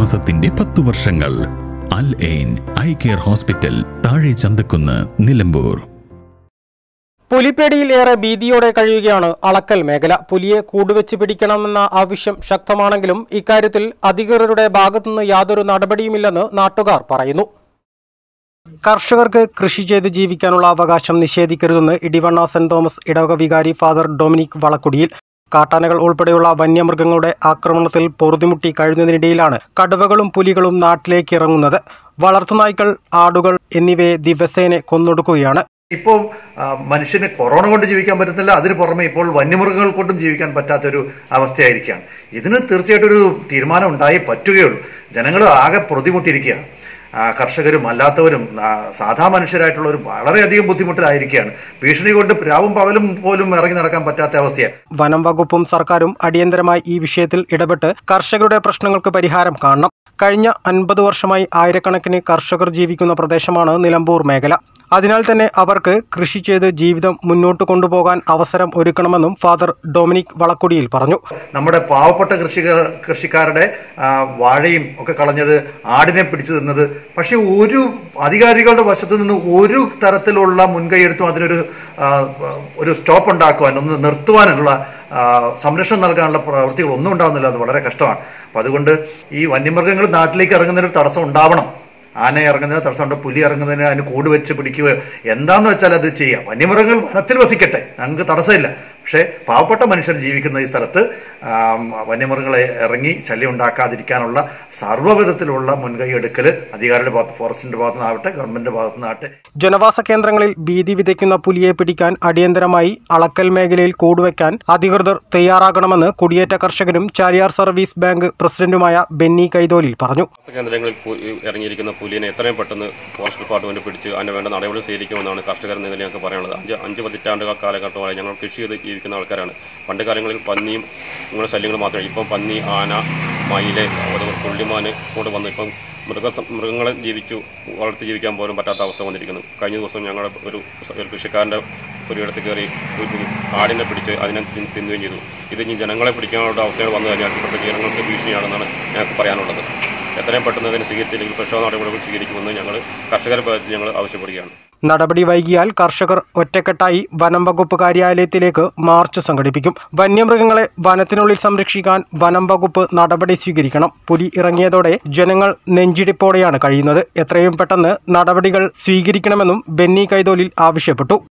വിശ്വാസത്തിന്റെ പത്തു വർഷങ്ങൾ Al Ain eye care hospital താഴെ ചന്തക്കുന്ന് നിലമ്പൂർ പുലിപ്പേടിയിൽ ഏറെ ഭീതിയോടെ കഴിയുകയാണ് അളക്കൽ മേഖല പുലിയെ കൂടുവെച്ച് പിടിക്കണമെന്ന ആവശ്യം ശക്തമാണെങ്കിലും ഇക്കാര്യത്തിൽ അധികൃതരുടെ ഭാഗത്തുനിന്ന് യാതൊരു നടപടിയുമില്ലെന്ന് നാട്ടുകാർ പറയുന്നു കർഷകർക്ക് കൃഷി ചെയ്ത് ജീവിക്കാനുള്ള അവകാശം നിഷേധിക്കരുതെന്ന് ഇടിവണ്ണ സെന്റ് തോമസ് ഇടവക വികാരി ഫാദർ ഡൊമിനിക് വളക്കുടിയിൽ കാട്ടാനകൾ ഉൾപ്പെടെയുള്ള വന്യമൃഗങ്ങളുടെ ആക്രമണത്തിൽ പൊറുതിമുട്ടി കഴിയുന്നതിനിടയിലാണ് കടുവകളും പുലികളും നാട്ടിലേക്ക് ഇറങ്ങുന്നത് വളർത്തുനായ്ക്കൾ ആടുകൾ എന്നിവയെ ദിവസേന കൊന്നൊടുക്കുകയാണ് ഇപ്പോൾ ആ, മനുഷ്യന് കൊറോണ കൊണ്ട് ജീവിക്കാൻ പറ്റുന്നില്ല അതിന് പുറമെ ഇപ്പോൾ വന്യമൃഗങ്ങൾ കൊണ്ടും ജീവിക്കാൻ പറ്റാത്തൊരു അവസ്ഥയായിരിക്കുകയാണ് ഇതിന് തീർച്ചയായിട്ടും ഒരു തീരുമാനം ഉണ്ടായി പറ്റുകയുള്ളൂ ജനങ്ങൾ ആകെ പ്രതിമുട്ടിയിരിക്കുകയാണ് ആ, കർഷകരും അല്ലാത്തവരും ആ, സാധാ മനുഷ്യരായിട്ടുള്ളവർ വളരെയധികം ബുദ്ധിമുട്ടിലായിരിക്കുകയാണ് ഭീഷണി കൊണ്ട് രാവും പകലും പോലും ഇറങ്ങി നടക്കാൻ പറ്റാത്ത അവസ്ഥയാണ് വനം വകുപ്പും സർക്കാരും അടിയന്തരമായി ഈ വിഷയത്തിൽ ഇടപെട്ട് കർഷകരുടെ പ്രശ്നങ്ങൾക്ക് പരിഹാരം കാണണം കഴിഞ്ഞ അൻപത് വർഷമായി ആയിരക്കണക്കിന് കർഷകർ ജീവിക്കുന്ന പ്രദേശമാണ് നിലമ്പൂർ മേഖല അതിനാൽ തന്നെ അവർക്ക് കൃഷി ചെയ്ത് ജീവിതം മുന്നോട്ട് കൊണ്ടുപോകാൻ അവസരം ഒരുക്കണമെന്നും ഫാദർ ഡൊമിനിക് വളക്കുടിയിൽ പറഞ്ഞു നമ്മുടെ പാവപ്പെട്ട കൃഷിക്കാർ കൃഷിക്കാരുടെ ആ, വാഴയും ഒക്കെ കളഞ്ഞത് ആടിനെ പിടിച്ചു തിന്നത് പക്ഷെ ഒരു അധികാരികളുടെ വശത്ത് നിന്ന് ഒരു തരത്തിലുള്ള മുൻകൈയെടുത്തും അതിനൊരു ആ, ഒരു സ്റ്റോപ്പ് ഉണ്ടാക്കുവാൻ ഒന്ന് നിർത്തുവാനുള്ള ആ, സംരക്ഷണം നൽകാനുള്ള പ്രവൃത്തികൾ ഒന്നും ഉണ്ടാകുന്നില്ല അത് വളരെ കഷ്ടമാണ് അപ്പൊ അതുകൊണ്ട് ഈ വന്യമൃഗങ്ങൾ നാട്ടിലേക്ക് ഇറങ്ങുന്നതിന് ഒരു തടസ്സം ഉണ്ടാവണം ആന ഇറങ്ങുന്നതിന് തടസ്സമുണ്ട് പുലി ഇറങ്ങുന്നതിന് അതിന് കൂട് വെച്ച് പിടിക്കുകയോ എന്താന്ന് വെച്ചാൽ അത് ചെയ്യാം വന്യമൃഗങ്ങൾ വനത്തിൽ വസിക്കട്ടെ ഞങ്ങൾക്ക് തടസ്സമില്ല പക്ഷേ പാവപ്പെട്ട മനുഷ്യർ ജീവിക്കുന്ന ഈ സ്ഥലത്ത് ആം, വന്യമൃഗങ്ങളെ ഇറങ്ങി ശല്യം ഉണ്ടാക്കാതിരിക്കാനുള്ള സർവ്വവിധത്തിലുള്ള മുൻകൈ എടുക്കൽ അധികാരിയുടെ ഭാഗത്ത് ഫോറസ്റ്റിന്റെ ഭാഗത്തു നിന്നാവട്ടെ ഗവൺമെന്റിന്റെ ഭാഗത്തു നിന്നാവട്ടെ ജനവാസ കേന്ദ്രങ്ങളിൽ ഭീതി വിതയ്ക്കുന്ന പുലിയെ പിടിക്കാൻ അടിയന്തരമായി അളക്കൽ മേഖലയിൽ കൂടുവയ്ക്കാൻ അധികൃതർ തയ്യാറാകണമെന്ന് കുടിയേറ്റ കർഷകനും ചാലിയാർ സർവീസ് ബാങ്ക് പ്രസിഡന്റുമായ ബെന്നി കൈതോലിൽ പറഞ്ഞു വാസ കേന്ദ്രങ്ങളിൽ പു- ഇറങ്ങിയിരിക്കുന്ന പുലിനെ എത്രയും പെട്ടെന്ന് ഫോറസ്റ്റ് ഡിപ്പാർട്ട്മെന്റ് പിടിച്ച് അതിന് വേണ്ട നടപടി സ്വീകരിക്കുമെന്നാണ് കർഷകർ എന്ന നിലയിൽ ഞങ്ങൾക്ക് പറയാനുള്ളത് അഞ്ച് അഞ്ച് പതിറ്റാണ്ടുകൾ കാലഘട്ടമായി ഞങ്ങൾ കൃഷി ചെയ്ത് ജീവിക്കുന്ന ആൾക്കാരാണ് പണ്ട് കാലങ്ങളിൽ പന്നിയും ഇങ്ങനെ ശല്യങ്ങൾ മാത്രമേ ഇപ്പം പന്നി ആന മയില് അതുപോലെ പുള്ളിമാന് കൊണ്ട് വന്നു ഇപ്പം മൃഗ മൃഗങ്ങളെ ജീവിച്ചു വളർത്തി ജീവിക്കാൻ പോലും പറ്റാത്ത അവസ്ഥ വന്നിരിക്കുന്നു കഴിഞ്ഞ ദിവസം ഞങ്ങളുടെ ഒരു ഒരു കൃഷിക്കാരൻ്റെ പുരിയിടത്ത് കയറി ഒരു ആടിനെ പിടിച്ച് അതിനെ തിൻ- തിന്നുകയും ചെയ്തു ഇത് ഇനി ജനങ്ങളെ പിടിക്കാനുള്ള അവസ്ഥകൾ വന്നു കഴിഞ്ഞാൽ ഇപ്പോഴത്തെ ജനങ്ങൾക്ക് ഭീഷണിയാണെന്നാണ് ഞങ്ങൾക്ക് പറയാനുള്ളത് എത്രയും പെട്ടെന്ന് അതിന് സ്വീകരിച്ചില്ലെങ്കിൽ പ്രക്ഷോഭ നടപടികൾ സ്വീകരിക്കുമെന്ന് ഞങ്ങൾ കർഷകരെ ഭാഗത്ത് ഞങ്ങൾ ആവശ്യപ്പെടുകയാണ് നടപടി വൈകിയാൽ കർഷകർ ഒറ്റക്കെട്ടായി വനം വകുപ്പ് കാര്യാലയത്തിലേക്ക് മാർച്ച് സംഘടിപ്പിക്കും വന്യമൃഗങ്ങളെ വനത്തിനുള്ളിൽ സംരക്ഷിക്കാൻ വനം വകുപ്പ് നടപടി സ്വീകരിക്കണം പുലി ഇറങ്ങിയതോടെ ജനങ്ങൾ നെഞ്ചിടിപ്പോടെയാണ് കഴിയുന്നത് എത്രയും പെട്ടെന്ന് നടപടികൾ സ്വീകരിക്കണമെന്നും ബെന്നി കൈതോലിൽ ആവശ്യപ്പെട്ടു